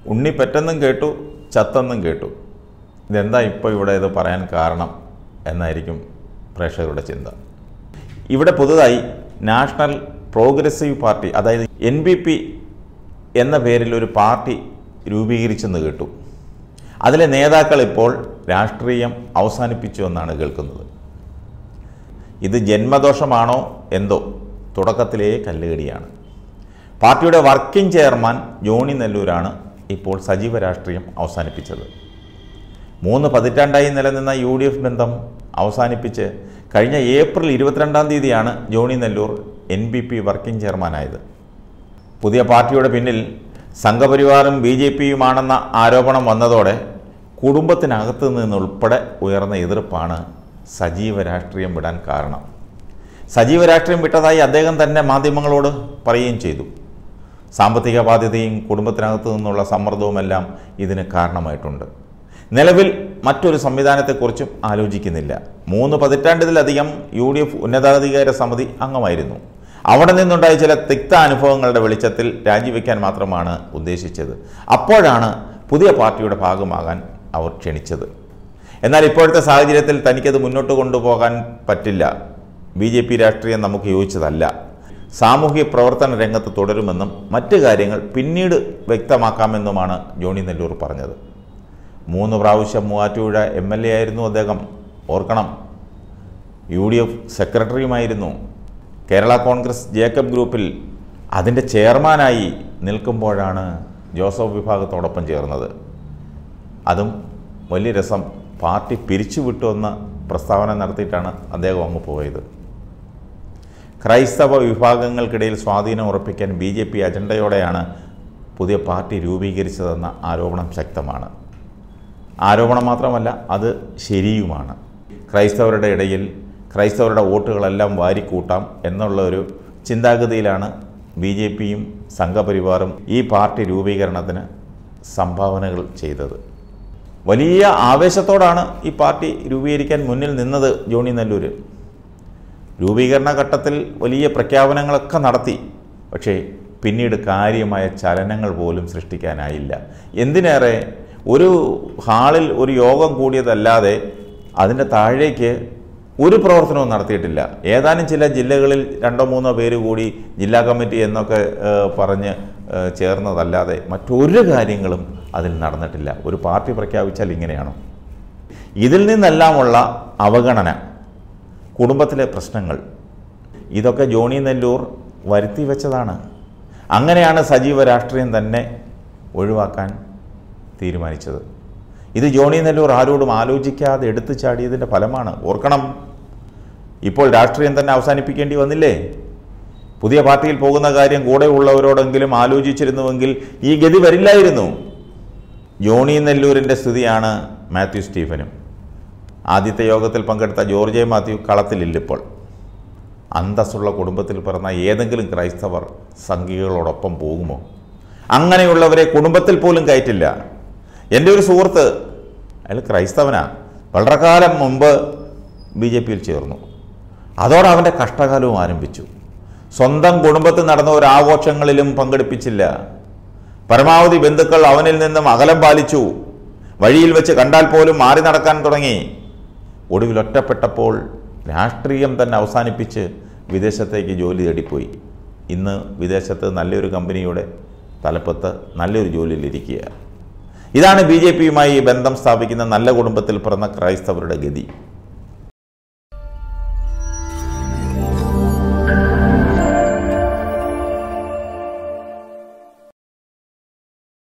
ഉണ്ണി പെറ്റെന്നും കേട്ടു ചത്തെന്നും കേട്ടു ഇതെന്താ ഇപ്പോൾ ഇവിടെ ഇത് പറയാൻ കാരണം എന്നായിരിക്കും പ്രേക്ഷകരുടെ ചിന്ത ഇവിടെ പുതുതായി നാഷണൽ പ്രോഗ്രസീവ് പാർട്ടി അതായത് എൻ ബി പി എന്ന പേരിൽ ഒരു പാർട്ടി രൂപീകരിച്ചെന്ന് കേട്ടു അതിലെ നേതാക്കൾ ഇപ്പോൾ രാഷ്ട്രീയം അവസാനിപ്പിച്ചു എന്നാണ് കേൾക്കുന്നത് ഇത് ജന്മദോഷമാണോ എന്തോ തുടക്കത്തിലേ കല്ലുകടിയാണ് പാർട്ടിയുടെ വർക്കിംഗ് ചെയർമാൻ ജോണി നെല്ലൂരാണ് ഇപ്പോൾ സജീവ രാഷ്ട്രീയം അവസാനിപ്പിച്ചത് മൂന്ന് പതിറ്റാണ്ടായി നിലനിന്ന യു ഡി എഫ് ബന്ധം അവസാനിപ്പിച്ച് കഴിഞ്ഞ ഏപ്രിൽ ഇരുപത്തിരണ്ടാം തീയതിയാണ് Johnny Nellore N B P working ചെയർമാനായത് പുതിയ പാർട്ടിയുടെ പിന്നിൽ സംഘപരിവാറും ബി ജെ പിയുമാണെന്ന ആരോപണം വന്നതോടെ കുടുംബത്തിനകത്ത് നിന്നുൾപ്പെടെ ഉയർന്ന എതിർപ്പാണ് സജീവ രാഷ്ട്രീയം വിടാൻ കാരണം സജീവ രാഷ്ട്രീയം വിട്ടതായി അദ്ദേഹം തന്നെ മാധ്യമങ്ങളോട് പറയുകയും ചെയ്തു സാമ്പത്തിക ബാധ്യതയും കുടുംബത്തിനകത്തു നിന്നുള്ള സമ്മർദ്ദവുമെല്ലാം ഇതിന് കാരണമായിട്ടുണ്ട് നിലവിൽ മറ്റൊരു സംവിധാനത്തെക്കുറിച്ചും ആലോചിക്കുന്നില്ല മൂന്ന് പതിറ്റാണ്ടിലധികം യു ഡി എഫ് ഉന്നതാധികാര സമിതി അംഗമായിരുന്നു അവിടെ നിന്നുണ്ടായ ചില തിക്ത അനുഭവങ്ങളുടെ വെളിച്ചത്തിൽ രാജിവെക്കാൻ മാത്രമാണ് ഉദ്ദേശിച്ചത് അപ്പോഴാണ് പുതിയ പാർട്ടിയുടെ ഭാഗമാകാൻ അവർ ക്ഷണിച്ചത് എന്നാൽ ഇപ്പോഴത്തെ സാഹചര്യത്തിൽ തനിക്കത് മുന്നോട്ട് കൊണ്ടുപോകാൻ പറ്റില്ല ബി ജെ പി രാഷ്ട്രീയം നമുക്ക് യോജിച്ചതല്ല സാമൂഹ്യ പ്രവർത്തന രംഗത്ത് തുടരുമെന്നും മറ്റ് കാര്യങ്ങൾ പിന്നീട് വ്യക്തമാക്കാമെന്നുമാണ് ജോണി നെല്ലൂർ പറഞ്ഞത് മൂന്ന് പ്രാവശ്യം മൂവാറ്റുപുഴ എം എൽ എ ആയിരുന്നു അദ്ദേഹം ഓർക്കണം യു ഡി എഫ് സെക്രട്ടറിയുമായിരുന്നു കേരള കോൺഗ്രസ് ജേക്കബ് ഗ്രൂപ്പിൽ അതിൻ്റെ ചെയർമാനായി നിൽക്കുമ്പോഴാണ് ജോസഫ് വിഭാഗത്തോടൊപ്പം ചേർന്നത് അതും വലിയ രസം പാർട്ടി പിരിച്ചുവിട്ടു എന്ന പ്രസ്താവന നടത്തിയിട്ടാണ് അദ്ദേഹം അങ്ങ് പോയത് ക്രൈസ്തവ വിഭാഗങ്ങൾക്കിടയിൽ സ്വാധീനം ഉറപ്പിക്കാൻ ബി ജെ പി അജണ്ടയോടെയാണ് പുതിയ പാർട്ടി രൂപീകരിച്ചതെന്ന ആരോപണം ശക്തമാണ് ആരോപണം മാത്രമല്ല അത് ശരിയുമാണ് ക്രൈസ്തവരുടെ ഇടയിൽ ക്രൈസ്തവരുടെ വോട്ടുകളെല്ലാം വാരിക്കൂട്ടാം എന്നുള്ള ഒരു ചിന്താഗതിയിലാണ് ബി ജെ പിയും സംഘപരിവാറും ഈ പാർട്ടി രൂപീകരണത്തിന് സംഭാവനകൾ ചെയ്തത് വലിയ ആവേശത്തോടാണ് ഈ പാർട്ടി രൂപീകരിക്കാൻ മുന്നിൽ നിന്നത് ജോണി നെല്ലൂർ രൂപീകരണ ഘട്ടത്തിൽ വലിയ പ്രഖ്യാപനങ്ങളൊക്കെ നടത്തി പക്ഷേ പിന്നീട് കാര്യമായ ചലനങ്ങൾ പോലും സൃഷ്ടിക്കാനായില്ല എന്തിനേറെ ഒരു ഹാളിൽ ഒരു യോഗം കൂടിയതല്ലാതെ അതിൻ്റെ താഴേക്ക് ഒരു പ്രവർത്തനവും നടത്തിയിട്ടില്ല ഏതാനും ചില ജില്ലകളിൽ രണ്ടോ മൂന്നോ പേര് കൂടി ജില്ലാ കമ്മിറ്റി എന്നൊക്കെ ഏഹ്, പറഞ്ഞ് ഏഹ്, ചേർന്നതല്ലാതെ മറ്റൊരു കാര്യങ്ങളും അതിൽ നടന്നിട്ടില്ല ഒരു പാർട്ടി പ്രഖ്യാപിച്ചാൽ ഇങ്ങനെയാണോ ഇതിൽ നിന്നെല്ലാമുള്ള അവഗണന കുടുംബത്തിലെ പ്രശ്നങ്ങൾ ഇതൊക്കെ ജോണി നെല്ലൂർ വരുത്തി വെച്ചതാണ് അങ്ങനെയാണ് സജീവ രാഷ്ട്രീയം തന്നെ ഒഴിവാക്കാൻ തീരുമാനിച്ചത് ഇത് ജോണി നെല്ലൂർ ആരോടും ആലോചിക്കാതെ എടുത്തു ചാടിയതിൻ്റെ ഫലമാണ് ഓർക്കണം ഇപ്പോൾ രാഷ്ട്രീയം തന്നെ അവസാനിപ്പിക്കേണ്ടി വന്നില്ലേ പുതിയ പാർട്ടിയിൽ പോകുന്ന കാര്യം കൂടെ ഉള്ളവരോടെങ്കിലും ആലോചിച്ചിരുന്നുവെങ്കിൽ ഈ ഗതി വരില്ലായിരുന്നു ജോണി നെല്ലൂരിൻ്റെ സ്ഥിതിയാണ് മാത്യു സ്റ്റീഫനും ആദ്യത്തെ യോഗത്തിൽ പങ്കെടുത്ത ജോർജ് എ. മാത്യു കളത്തിലില്ലിപ്പോൾ അന്തസ്സുള്ള കുടുംബത്തിൽ പിറന്ന ഏതെങ്കിലും ക്രൈസ്തവർ സംഘികളോടൊപ്പം പോകുമോ അങ്ങനെയുള്ളവരെ കുടുംബത്തിൽ പോലും കയറ്റില്ല എൻ്റെ ഒരു സുഹൃത്ത് അയാൾ ക്രൈസ്തവനാ വളരെ കാലം മുമ്പ് ബി ജെ പിയിൽ ചേർന്നു അതോടെ അവൻ്റെ കഷ്ടകാലവും ആരംഭിച്ചു സ്വന്തം കുടുംബത്തിൽ നടന്ന ഒരു ആഘോഷങ്ങളിലും പങ്കെടുപ്പിച്ചില്ല പരമാവധി ബന്ധുക്കൾ അവനിൽ നിന്നും അകലം പാലിച്ചു വഴിയിൽ വെച്ച് കണ്ടാൽ പോലും മാറി നടക്കാൻ തുടങ്ങി ഒടുവിൽ ഒറ്റപ്പെട്ടപ്പോൾ രാഷ്ട്രീയം തന്നെ അവസാനിപ്പിച്ച് വിദേശത്തേക്ക് ജോലി തേടിപ്പോയി ഇന്ന് വിദേശത്ത് നല്ലൊരു കമ്പനിയുടെ തലപ്പത്ത് നല്ലൊരു ജോലിയിലിരിക്കുക ഇതാണ് ബി ജെ പിയുമായി ബന്ധം സ്ഥാപിക്കുന്ന നല്ല കുടുംബത്തിൽ പിറന്ന ക്രൈസ്തവരുടെ ഗതി